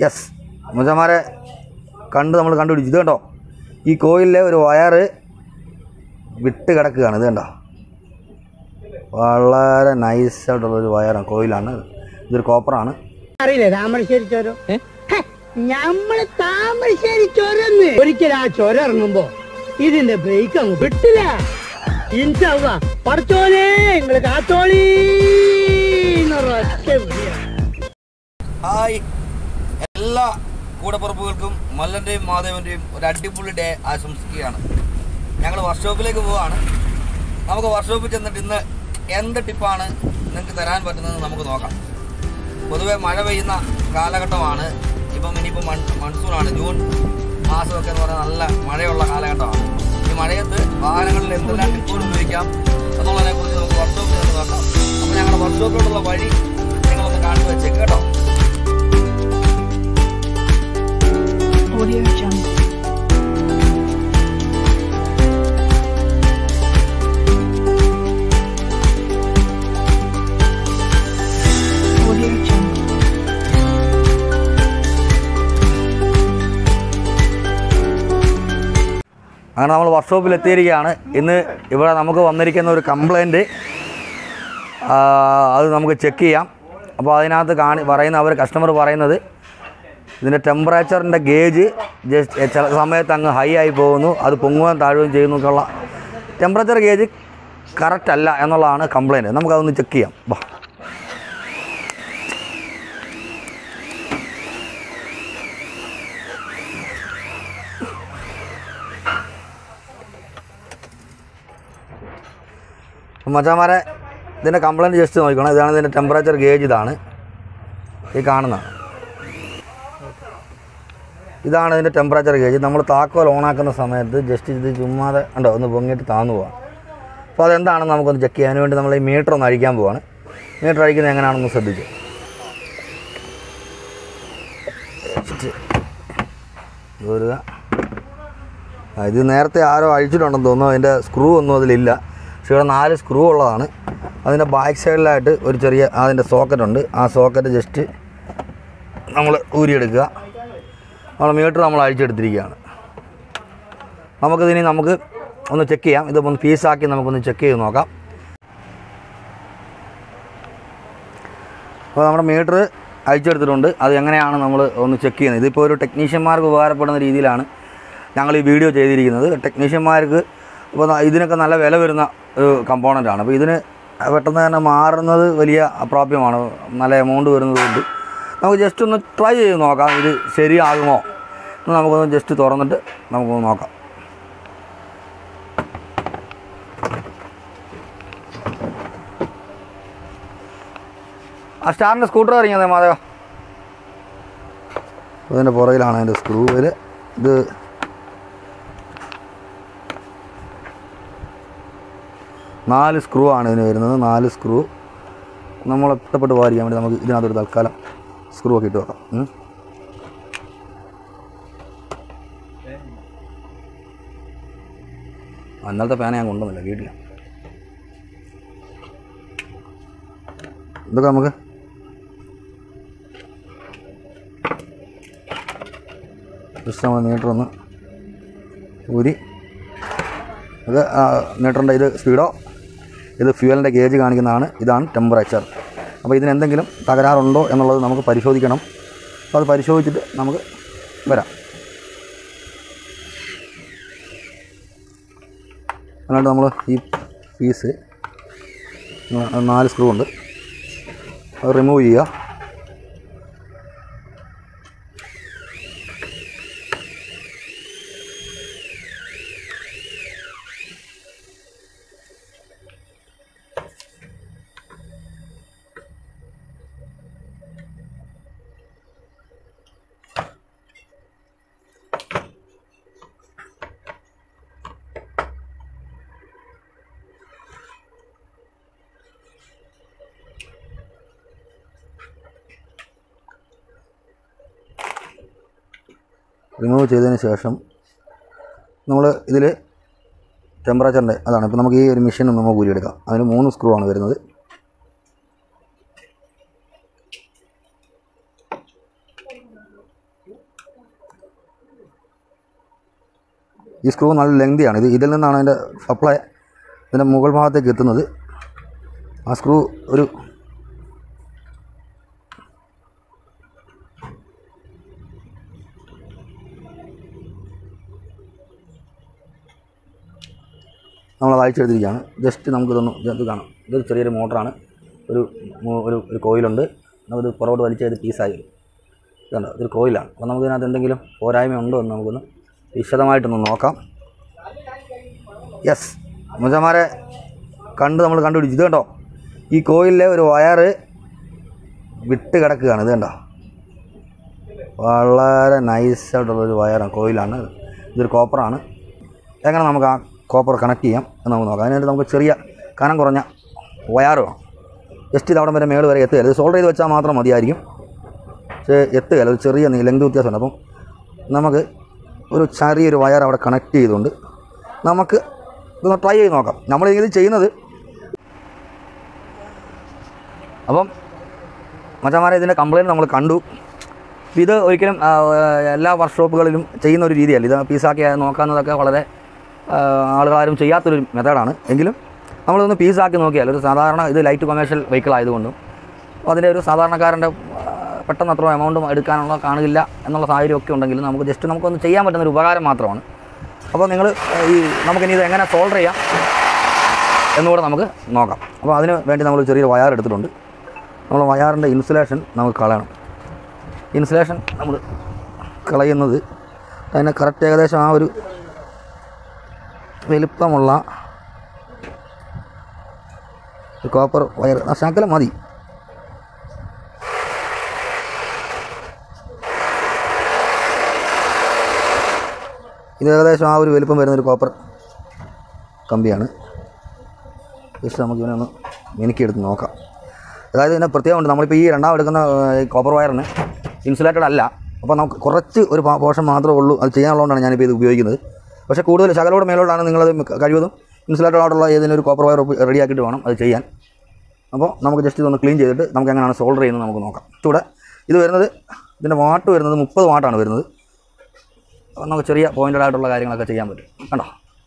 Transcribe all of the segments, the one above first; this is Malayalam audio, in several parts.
യെസ് മുച്ചന്മാരെ കണ്ട് നമ്മൾ കണ്ടുപിടിച്ചു ഇത് കണ്ടോ ഈ കോയിലിലെ ഒരു വയറ് വിട്ട് കിടക്കുകയാണ് ഇത് കണ്ടോ വളരെ നൈസായിട്ടുള്ളൊരു വയറാണ് കോയിലാണ് ഇതൊരു കോപ്പറാണ് അറിയില്ലേ താമരശ്ശേരി ചുരം ഹെ, ഞമ്മള് താമരശ്ശേരി ചുരന്ന് ഒരിക്കൽ ആ ചുരം ഇറങ്ങുമ്പോ ഇതിന്റെ ബ്രേക്ക് അങ്ങ് വിട്ടില്ല ഇൻഷല്ല പഠിച്ചോലേ നിങ്ങള് കാത്തോളീ എന്നൊരൊറ്റ വിളിയാ ഹായ് എല്ലാ കൂടപ്പുറപ്പുകൾക്കും മല്ലൻ്റെയും മാധവൻ്റെയും ഒരു അടിപൊളി ഡേ ആശംസിക്കുകയാണ് ഞങ്ങൾ വർക്ക്ഷോപ്പിലേക്ക് പോവുകയാണ് നമുക്ക് വർക്ക്ഷോപ്പിൽ ചെന്നിട്ട് ഇന്ന് എന്ത് ടിപ്പാണ് നിങ്ങൾക്ക് തരാൻ പറ്റുന്നത് നമുക്ക് നോക്കാം പൊതുവെ മഴ പെയ്യുന്ന കാലഘട്ടമാണ് ഇപ്പം ഇനിയിപ്പോൾ മൺ മൺസൂണാണ് ജൂൺ മാസമൊക്കെ എന്ന് പറഞ്ഞാൽ നല്ല മഴയുള്ള കാലഘട്ടമാണ് ഈ മഴയത്ത് വാഹനങ്ങളിൽ എന്തെല്ലാം ടിപ്പുകൾ ഉപയോഗിക്കാം എന്നുള്ളതിനെ കുറിച്ച് നമുക്ക് വർക്ക്ഷോപ്പിൽ നിന്ന് നോക്കാം അപ്പോൾ ഞങ്ങളുടെ വർക്ക്ഷോപ്പിലോട്ടുള്ള വഴി നിങ്ങളൊന്ന് കാണിച്ചു വെച്ചേക്ക് കേട്ടോ Audio Jungle. Audio Jungle. അങ്ങനെ നമ്മൾ വർക്ക്ഷോപ്പിൽ എത്തിയിരിക്കുകയാണ് ഇന്ന് ഇവിടെ നമുക്ക് വന്നിരിക്കുന്ന ഒരു കംപ്ലൈൻറ്റ് അത് നമുക്ക് ചെക്ക് ചെയ്യാം അപ്പോൾ അതിനകത്ത് കാണി പറയുന്ന അവർ കസ്റ്റമർ പറയുന്നത് ഇതിൻ്റെ ടെമ്പറേച്ചറിൻ്റെ ഗേജ് ജസ്റ്റ് ചില സമയത്ത് അങ്ങ് ഹൈ ആയി പോകുന്നു അത് പൊങ്ങുകയും താഴുകയും ചെയ്യുന്നു എന്നുള്ള ടെമ്പറേച്ചർ ഗേജ് കറക്റ്റ് അല്ല എന്നുള്ളതാണ് കംപ്ലൈൻറ്റ് നമുക്കതൊന്ന് ചെക്ക് ചെയ്യാം വാ മച്ചാമാരെ ഇതിൻ്റെ കംപ്ലൈൻറ്റ് ജസ്റ്റ് നോക്കണം ഇതാണ് ഇതിൻ്റെ ടെമ്പറേച്ചർ ഗേജ് ഇതാണ് ഈ കാണുന്നതാണ് ഇതാണ് ഇതിൻ്റെ ടെമ്പറേച്ചർ ഗേജ് നമ്മൾ താക്കോൽ ഓണാക്കുന്ന സമയത്ത് ജസ്റ്റ് ഇത് ചുമ്മാതെ ഉണ്ടോ ഒന്ന് പൊങ്ങിയിട്ട് താന്നു പോവാം അപ്പോൾ അതെന്താണെന്ന് നമുക്കൊന്ന് ചെക്ക് ചെയ്യാൻ വേണ്ടി നമ്മൾ ഈ മീറ്റർ ഒന്ന് അഴിക്കാൻ പോവാണ് മീറ്റർ അഴിക്കുന്നത് എങ്ങനെയാണെന്ന് ശ്രദ്ധിച്ചു ജസ്റ്റ് വരിക ആ, ഇത് നേരത്തെ ആരോ അഴിച്ചിട്ടുണ്ടെന്ന് തോന്നുന്നു അതിൻ്റെ സ്ക്രൂ ഒന്നും അതിലില്ല പക്ഷേ ഇവിടെ നാല് സ്ക്രൂ ഉള്ളതാണ് അതിൻ്റെ ബാക്ക് സൈഡിലായിട്ട് ഒരു ചെറിയ അതിൻ്റെ സോക്കറ്റ് ഉണ്ട് ആ സോക്കറ്റ് ജസ്റ്റ് നമ്മൾ ഊരിയെടുക്കുക നമ്മൾ മീറ്റർ നമ്മൾ അഴിച്ചെടുത്തിരിക്കുകയാണ് നമുക്കിതിനി നമുക്ക് ഒന്ന് ചെക്ക് ചെയ്യാം ഇത് ഒന്ന് പീസാക്കി നമുക്കൊന്ന് ചെക്ക് ചെയ്ത് നോക്കാം അപ്പോൾ നമ്മുടെ മീറ്റർ അയച്ചെടുത്തിട്ടുണ്ട് അത് എങ്ങനെയാണ് നമ്മൾ ഒന്ന് ചെക്ക് ചെയ്യുന്നത് ഇതിപ്പോൾ ഒരു ടെക്നീഷ്യന്മാർക്ക് ഉപകാരപ്പെടുന്ന രീതിയിലാണ് ഞങ്ങൾ ഈ വീഡിയോ ചെയ്തിരിക്കുന്നത് ടെക്നീഷ്യന്മാർക്ക് ഇപ്പോൾ ന- ഇതിനൊക്കെ നല്ല വില വരുന്ന ഒരു കമ്പോണൻ്റാണ് അപ്പോൾ ഇതിന് പെട്ടെന്ന് തന്നെ മാറുന്നത് വലിയ അപ്രാപ്യമാണ് നല്ല എമൗണ്ട് വരുന്നതുകൊണ്ട് നമുക്ക് ജസ്റ്റ് ഒന്ന് ട്രൈ ചെയ്ത് നോക്കാം ഇത് ശരിയാകുമോ എന്ന് നമുക്കൊന്ന് ജസ്റ്റ് തുറന്നിട്ട് നമുക്കൊന്ന് നോക്കാം ആ സ്റ്റാറിൻ്റെ സ്കൂട്ടർ ഇറങ്ങിയത് മാധവ അതിൻ്റെ പുറകിലാണ് അതിൻ്റെ സ്ക്രൂ വര് ഇത് നാല് സ്ക്രൂ ആണ് ഇതിന് വരുന്നത് നാല് സ്ക്രൂ നമ്മൾ ഇഷ്ടപ്പെട്ട് പോകാതിരിക്കാൻ വേണ്ടി നമുക്ക് ഇതിനകത്തൊരു തൽക്കാലം സ്ക്രൂ ഒക്കെ ഇട്ട് വെക്കാം ഉം. ആ, ഇന്നലത്തെ പേന ഞാൻ കൊണ്ടുവന്നില്ല വീട്ടില ഇതൊക്കെ നമുക്ക് ജസ്റ്റ് നമ്മൾ മീറ്റർ ഒന്ന് ഊരി ഇത് മീറ്ററിൻ്റെ ഇത് സ്പീഡോ ഇത് ഫ്യൂവലിൻ്റെ ഗേജ് കാണിക്കുന്നതാണ് ഇതാണ് ടെമ്പറേച്ചർ അപ്പോൾ ഇതിന് എന്തെങ്കിലും തകരാറുണ്ടോ എന്നുള്ളത് നമുക്ക് പരിശോധിക്കണം അപ്പോൾ അത് പരിശോധിച്ചിട്ട് നമുക്ക് വരാം എന്നിട്ട് നമ്മൾ ഈ പീസ് നാല് സ്ക്രൂ ഉണ്ട് അത് റിമൂവ് ചെയ്യുക റിമൂവ് ചെയ്തതിന് ശേഷം നമ്മൾ ഇതിൽ ടെമ്പറേച്ചറിൻ്റെ അതാണ് ഇപ്പോൾ നമുക്ക് ഈ ഒരു മെഷീൻ നമുക്ക് ഊരിയെടുക്കാം അതിന് മൂന്ന് സ്ക്രൂ ആണ് വരുന്നത് ഈ സ്ക്രൂ നല്ല ലെങ്തിയാണ് ഇത് ഇതിൽ നിന്നാണ് അതിൻ്റെ സപ്ലൈ ഇതിൻ്റെ മുകൾ ഭാഗത്തേക്ക് എത്തുന്നത് ആ സ്ക്രൂ ഒരു നമ്മൾ വായിച്ചെടുത്തിരിക്കുകയാണ് ജസ്റ്റ് നമുക്കിതൊന്ന് ഇത് കാണാം ഇതൊരു ചെറിയൊരു മോട്ടറാണ് ഒരു മു- ഒരു ഒരു കോയിലുണ്ട് നമുക്കിത് പുറകോട്ട് വലിച്ചത് പീസായി വരും ഇതുണ്ടോ ഇതൊരു കോയിലാണ് അപ്പോൾ നമുക്കിതിനകത്ത് എന്തെങ്കിലും പോരായ്മ ഉണ്ടോ എന്ന് നമുക്കൊന്ന് വിശദമായിട്ടൊന്ന് നോക്കാം യെസ് മുജമാരെ കണ്ട് നമ്മൾ കണ്ടുപിടിച്ചു ഇത് കണ്ടോ ഈ കോയിലിലെ ഒരു വയറ് വിട്ട് കിടക്കുകയാണ് ഇത് കണ്ടോ വളരെ നൈസായിട്ടുള്ളൊരു വയറാണ് കോയിലാണ് ഇതൊരു കോപ്പറാണ് എങ്ങനെ നമുക്ക് ആ കോപ്പർ കണക്ട് ചെയ്യാം എന്ന് നമുക്ക് നോക്കാം അതിനായിട്ട് നമുക്ക് ചെറിയ കനം കുറഞ്ഞ വയർ വേണം ജസ്റ്റ് ഇത് അവിടെ വരെ മേൾ വരെ എത്തുകയില്ല ഇത് സോൾഡർ ചെയ്ത് വെച്ചാൽ മാത്രം മതിയായിരിക്കും പക്ഷേ എത്തുകയില്ല ഒരു ചെറിയ ലെങ്ത് വ്യത്യാസമുണ്ട് അപ്പം നമുക്ക് ഒരു ചെറിയൊരു വയർ അവിടെ കണക്ട് ചെയ്തുകൊണ്ട് നമുക്ക് ഇതൊന്ന് ട്രൈ ചെയ്ത് നോക്കാം നമ്മൾ ഇത് ചെയ്യുന്നത് അപ്പം മച്ചന്മാരെ ഇതിൻ്റെ കംപ്ലയിൻറ്റ് നമ്മൾ കണ്ടു ഇത് ഒരിക്കലും ആ, എല്ലാ വർക്ക്ഷോപ്പുകളിലും ചെയ്യുന്ന ഒരു രീതിയല്ല ഇത് പീസാക്കി നോക്കാവുന്നതൊക്കെ വളരെ ആ, ആളുകളാരും ചെയ്യാത്തൊരു മെത്തേഡാണ് എങ്കിലും നമ്മളൊന്ന് പീസാക്കി നോക്കിയാൽ ഒരു സാധാരണ ഇത് ലൈറ്റ് കൊമേഴ്ഷ്യൽ വെഹിക്കിൾ ആയതുകൊണ്ടും അതിൻ്റെ ഒരു സാധാരണക്കാരൻ്റെ ആ, പെട്ടെന്ന് അത്ര എമൗണ്ട് എടുക്കാനുള്ള കാണില്ല എന്നുള്ള സാഹചര്യമൊക്കെ ഉണ്ടെങ്കിലും നമുക്ക് ജസ്റ്റ് നമുക്കൊന്ന് ചെയ്യാൻ പറ്റുന്ന ഒരു ഉപകാരം മാത്രമാണ് അപ്പോൾ നിങ്ങൾ ഈ നമുക്കിനി ഇത് എങ്ങനെ സോൾഡർ ചെയ്യാം എന്നുകൂടെ നമുക്ക് നോക്കാം അപ്പോൾ അതിന് വേണ്ടി നമ്മൾ ചെറിയൊരു വയർ എടുത്തിട്ടുണ്ട് നമ്മൾ വയറിൻ്റെ ഇൻസുലേഷൻ നമുക്ക് കളയണം ഇൻസുലേഷൻ നമ്മൾ കളയുന്നത് അതിന് കറക്റ്റ് ഏകദേശം ആ ഒരു വലിപ്പമുള്ള ഒരു കോപ്പർ വയർ ആ ശകലം മതി ഇത് ഏകദേശം ആ ഒരു വലിപ്പം വരുന്നൊരു കോപ്പർ കമ്പിയാണ് ജസ്റ്റ് നമുക്ക് ഇവനെ ഒന്ന് മിനുക്കിയെടുത്ത് നോക്കാം അതായത് ഇതിനെ പ്രത്യേകമുണ്ട് നമ്മളിപ്പോൾ ഈ രണ്ടാം എടുക്കുന്ന ഏഹ്, കോപ്പർ വയറിന് ഇൻസുലേറ്റഡ് അല്ല അപ്പോൾ നമുക്ക് കുറച്ച് ഒരു പാ- പോർഷൻ മാത്രമേ ഉള്ളൂ അത് ചെയ്യാനുള്ളതുകൊണ്ടാണ് ഞാനിപ്പോൾ ഇത് ഉപയോഗിക്കുന്നത് പക്ഷേ കൂടുതൽ ശകലോട് മേലോട്ടാണ് നിങ്ങളത് മിക്ക- കഴിവതും ഇൻസുലേറ്റഡ് ആയിട്ടുള്ള ഏതെങ്കിലും ഒരു കോപ്പർ വയർ റെഡിയാക്കിയിട്ട് വേണം അത് ചെയ്യാൻ അപ്പോൾ നമുക്ക് ജസ്റ്റ് ഇതൊന്ന് ക്ലീൻ ചെയ്തിട്ട് നമുക്ക് എങ്ങനെയാണ് സോൾഡർ ചെയ്യുന്നത് നമുക്ക് നോക്കാം ഇവിടെ ഇത് വരുന്നത് ഇതിൻ്റെ വാട്ട് വരുന്നത് മുപ്പത് വാട്ടാണ് വരുന്നത് അപ്പോൾ നമുക്ക് ചെറിയ പോയിൻ്റഡ് ആയിട്ടുള്ള കാര്യങ്ങളൊക്കെ ചെയ്യാൻ പറ്റും കണ്ടോ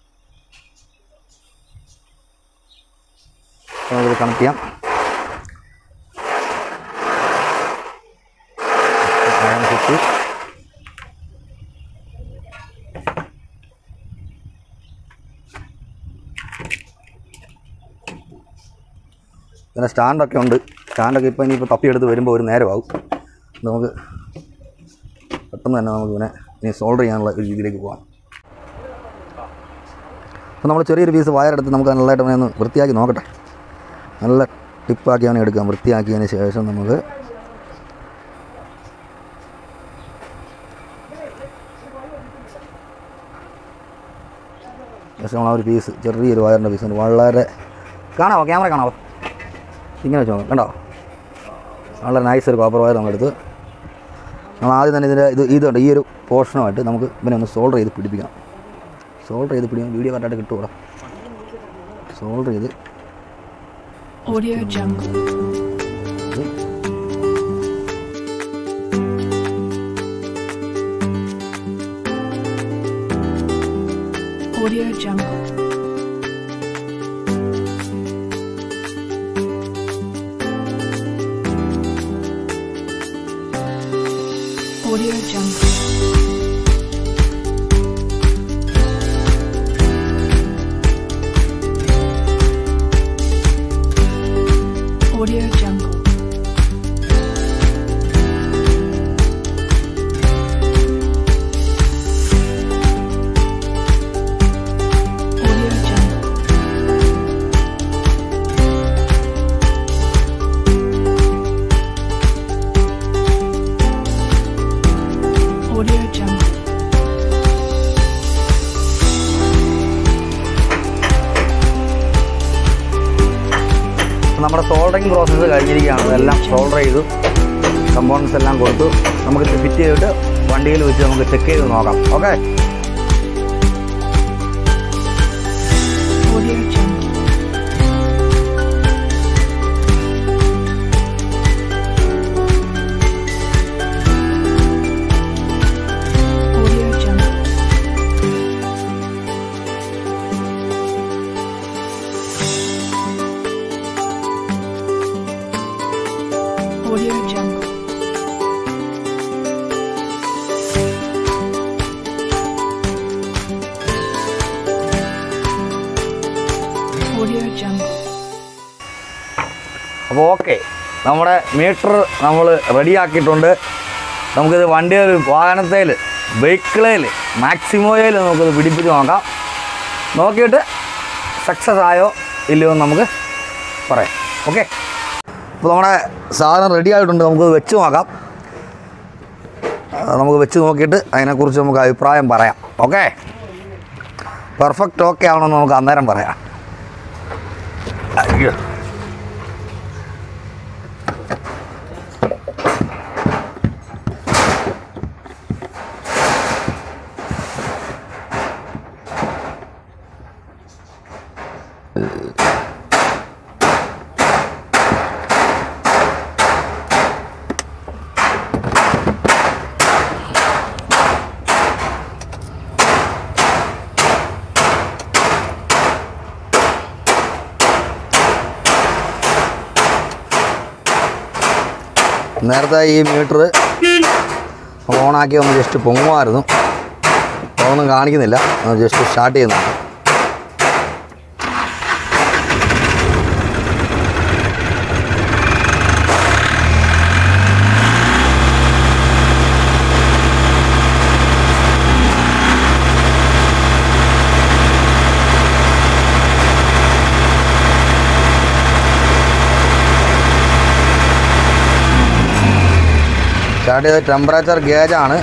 അപ്പോൾ നമുക്കിത് കണക്ട് ചെയ്യാം അതാണ് സ്വിച്ച് പിന്നെ സ്റ്റാൻഡൊക്കെ ഉണ്ട് സ്റ്റാൻഡൊക്കെ ഇപ്പോൾ ഇനിയിപ്പോൾ തപ്പിയെടുത്ത് വരുമ്പോൾ ഒരു നേരമാവും നമുക്ക് പെട്ടെന്ന് തന്നെ നമുക്ക് ഇവനെ ഇനി സോൾഡർ ചെയ്യാനുള്ള ഒരു രീതിയിലേക്ക് പോകാം അപ്പോൾ നമ്മൾ ചെറിയൊരു പീസ് വയറെടുത്ത് നമുക്ക് നല്ലതായിട്ട് അവനെ ഒന്ന് വൃത്തിയാക്കി നോക്കട്ടെ നല്ല ടിപ്പാക്കി അവനെ എടുക്കാം വൃത്തിയാക്കിയതിന് ശേഷം നമുക്ക് ജസ്റ്റ് നമ്മൾ ആ ഒരു പീസ് ചെറിയൊരു വയറിൻ്റെ പീസ് ഉണ്ട് വളരെ കാണാവോ ക്യാമറ കാണാവോ ഇങ്ങനെ വെച്ച് നോക്കാം കണ്ടോ വളരെ നൈസ് ഒരു കോപ്പർ വയർ നമ്മളെടുത്ത് നമ്മൾ ആദ്യം തന്നെ ഇതിൻ്റെ ഇത് ഇതുണ്ട് ഈ ഒരു പോർഷനുമായിട്ട് നമുക്ക് ഇവനെ ഒന്ന് സോൾഡർ ചെയ്ത് പിടിപ്പിക്കണം സോൾഡർ ചെയ്ത് പിടിക്കാൻ വീഡിയോ കറക്റ്റായിട്ട് കിട്ടുമോ സോൾഡർ ചെയ്ത് Audio Jungle. ഇത് Audio Jungle. Audio Jungle. Audio Jungle. Audio Jungle. Audio Jungle. നമ്മുടെ സോൾഡറിങ് പ്രോസസ്സ് കഴിഞ്ഞിരിക്കുകയാണ് അതെല്ലാം സോൾഡർ ചെയ്തു കമ്പോണൻസ് എല്ലാം കൊടുത്തു നമുക്ക് ഫിറ്റ് ചെയ്തിട്ട് വണ്ടിയിൽ വെച്ച് നമുക്ക് ചെക്ക് ചെയ്ത് നോക്കാം ഓക്കെ Audio Jungle. ഓക്കെ നമ്മുടെ മീറ്റർ നമ്മൾ റെഡിയാക്കിയിട്ടുണ്ട് നമുക്കിത് വണ്ടിയിൽ വാഹനത്തിൽ വെഹിക്കിളിൽ മാക്സിമോയിൽ നമുക്കിത് പിടിപ്പിച്ച് നോക്കാം നോക്കിയിട്ട് സക്സസ് ആയോ ഇല്ലയോ എന്ന് നമുക്ക് പറയാം ഓക്കെ അപ്പോൾ നമ്മുടെ സാധനം റെഡി ആയിട്ടുണ്ട് നമുക്കത് വെച്ച് നോക്കാം ആ, നമുക്ക് വെച്ച് നോക്കിയിട്ട് അതിനെക്കുറിച്ച് നമുക്ക് അഭിപ്രായം പറയാം ഓക്കെ പെർഫെക്റ്റ് ഓക്കെ ആവണമെന്ന് നമുക്ക് അന്നേരം പറയാം അയ്യോ നേരത്തെ ഈ മീറ്റർ ഓണാക്കി ഒന്ന് ജസ്റ്റ് പൊങ്ങുമായിരുന്നു അതൊന്നും കാണിക്കുന്നില്ല ഒന്ന് ജസ്റ്റ് സ്റ്റാർട്ട് ചെയ്യുന്നുണ്ട് സ്റ്റാർട്ട് ചെയ്ത ടെമ്പറേച്ചർ ഗേജാണ്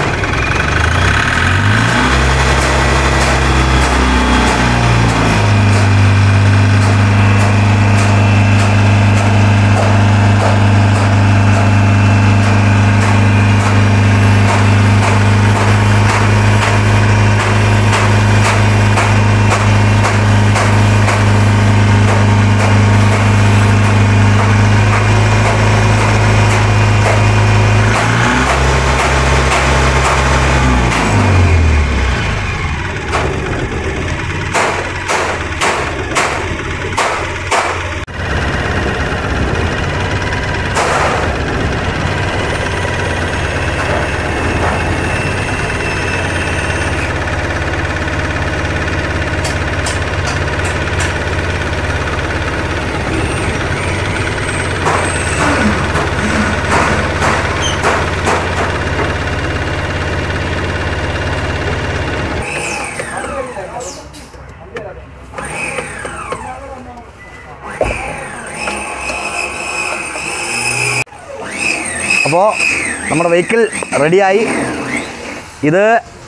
അപ്പോൾ നമ്മുടെ വെഹിക്കിൾ റെഡിയായി ഇത്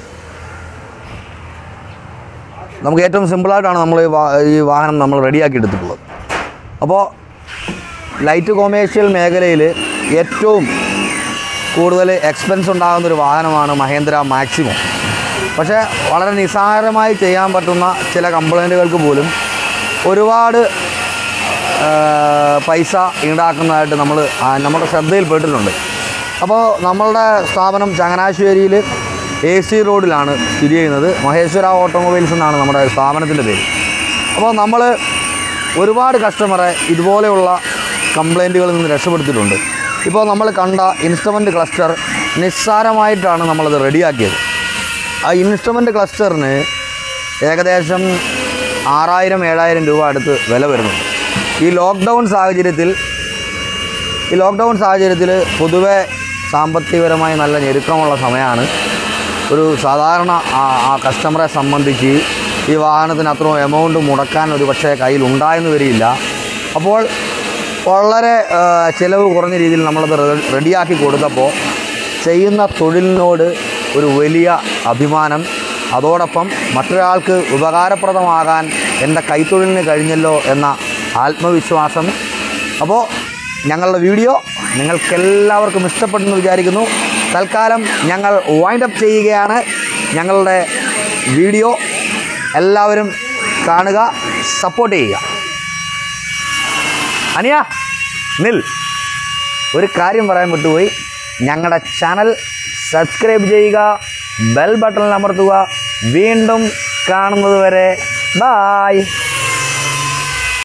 നമുക്ക് ഏറ്റവും സിമ്പിളായിട്ടാണ് നമ്മൾ ഈ വാ- ഈ വാഹനം നമ്മൾ റെഡിയാക്കി എടുത്തിട്ടുള്ളത് അപ്പോൾ ലൈറ്റ് കൊമേഴ്ഷ്യൽ മേഖലയിൽ ഏറ്റവും കൂടുതൽ എക്സ്പെൻസ് ഉണ്ടാകുന്നൊരു വാഹനമാണ് മഹേന്ദ്ര മാക്സിമോ പക്ഷേ വളരെ നിസ്സാരമായി ചെയ്യാൻ പറ്റുന്ന ചില കംപ്ലൈൻറ്റുകൾക്ക് പോലും ഒരുപാട് ആ, പൈസ ഈടാക്കുന്നതായിട്ട് നമ്മൾ നമ്മുടെ ശ്രദ്ധയിൽപ്പെട്ടിട്ടുണ്ട് അപ്പോൾ നമ്മളുടെ സ്ഥാപനം ചങ്ങനാശ്ശേരിയിൽ എ സി റോഡിലാണ് സ്ഥിതി ചെയ്യുന്നത് മഹേശ്വര ഓട്ടോമൊബൈൽസ് എന്നാണ് നമ്മുടെ സ്ഥാപനത്തിൻ്റെ പേര് അപ്പോൾ നമ്മൾ ഒരുപാട് കസ്റ്റമറെ ഇതുപോലെയുള്ള കംപ്ലൈൻറ്റുകളിൽ നിന്ന് രക്ഷപ്പെടുത്തിയിട്ടുണ്ട് ഇപ്പോൾ നമ്മൾ കണ്ട ഇൻസ്ട്രുമെൻ്റ് ക്ലസ്റ്റർ നിസ്സാരമായിട്ടാണ് നമ്മളത് റെഡിയാക്കിയത് ആ ഇൻസ്ട്രുമെൻ്റ് ക്ലസ്റ്ററിന് ഏകദേശം ആറായിരം ഏഴായിരം രൂപ അടുത്ത് വില വരുന്നുണ്ട് ഈ ലോക്ക്ഡൗൺ സാഹചര്യത്തിൽ ഈ ലോക്ക്ഡൗൺ സാഹചര്യത്തിൽ പൊതുവെ സാമ്പത്തികപരമായി നല്ല ഞെരുക്കമുള്ള സമയമാണ് ഒരു സാധാരണ ആ ആ കസ്റ്റമറെ സംബന്ധിച്ച് ഈ വാഹനത്തിന് അത്രയും എമൗണ്ട് മുടക്കാൻ ഒരു പക്ഷേ കയ്യിൽ ഉണ്ടായെന്ന് വരില്ല അപ്പോൾ വളരെ ആ, ചിലവ് കുറഞ്ഞ രീതിയിൽ നമ്മളത് റെ- റെഡിയാക്കി കൊടുത്തപ്പോൾ ചെയ്യുന്ന തൊഴിലിനോട് ഒരു വലിയ അഭിമാനം അതോടൊപ്പം മറ്റൊരാൾക്ക് ഉപകാരപ്രദമാകാൻ എൻ്റെ കൈത്തൊഴിലിന് കഴിഞ്ഞല്ലോ എന്ന ആത്മവിശ്വാസം അപ്പോൾ ഞങ്ങളുടെ വീഡിയോ നിങ്ങൾക്കെല്ലാവർക്കും ഇഷ്ടപ്പെട്ടെന്ന് വിചാരിക്കുന്നു തൽക്കാലം ഞങ്ങൾ വൈൻഡ് അപ്പ് ചെയ്യുകയാണ് ഞങ്ങളുടെ വീഡിയോ എല്ലാവരും കാണുക സപ്പോർട്ട് ചെയ്യുക അനിയ നിൽ ഒരു കാര്യം പറയാൻ വിട്ടുപോയി ഞങ്ങളുടെ ചാനൽ സബ്സ്ക്രൈബ് ചെയ്യുക ബെൽ ബട്ടൺ അമർത്തുക വീണ്ടും കാണുന്നത് വരെ ബായ്